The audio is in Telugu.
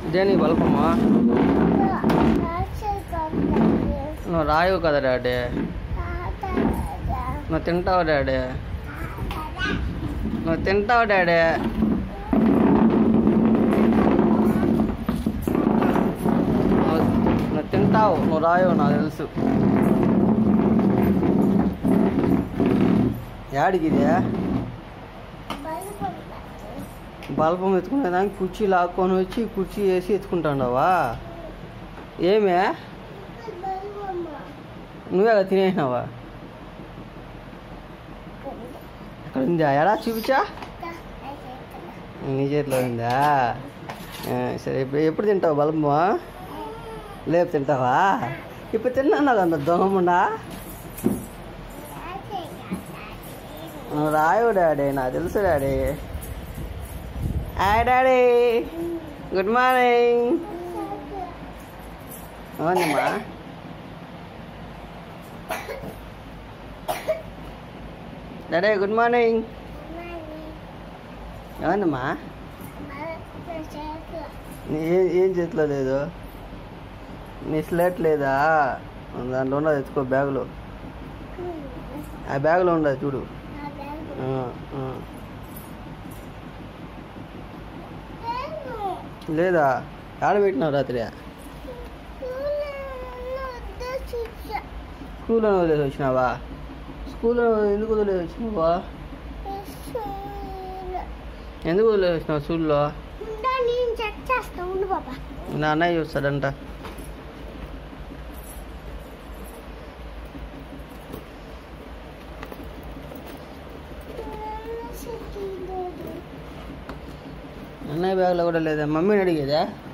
దేనికి బల్పమ్మా నువ్వు రాయవు కదా డాడీ నువ్వు తింటావు డాడీ నువ్వు తింటావు డాడీ నువ్వు నువ్వు తింటావు నువ్వు రాయవు నాకు తెలుసు యాడికి ఇది బల్బం ఎత్తుకునేదానికి కుర్చీ లాక్కొని వచ్చి కుర్చీ వేసి ఎత్తుకుంటాండవా ఏమే నువ్వే కదా తినేసినావా ఎక్కడ ఉందా ఎడా చూపించా నీ చేతిలో ఉందా ఆ, సరే ఇప్పుడు ఎప్పుడు తింటావు బలమ్మా లేపు తింటావా ఇప్పుడు తిన్నాను కదా దొంగముండా నువ్వు రాయవు డాడీ నాకు తెలుసు daddy hi daddy good morning అవునమ్మా డాడీ గుడ్ మార్నింగ్ అవునమ్మా నీ ఏం ఏం చేతిలో లేదు నీ స్లేట్ లేదా దాంట్లో ఉండదు ఎత్తుకో బ్యాగులో ఆ బ్యాగులో ఉండదు చూడు ఆ, ఆ. లేదా ఆడ పెట్టినావు రాత్రి స్కూల్లో వదిలేసి వచ్చినావా స్కూల్లో ఎందుకు వదిలేసి వచ్చినావా ఎందుకు వదిలేసి వచ్చినావు స్కూల్లో నేను చెక్ చేస్తా ఉండు బాబా నా అన్నయ్య చూస్తాడంట అన్నయ్య బ్యాగ్లో కూడా లేదా మమ్మీని అడిగేదా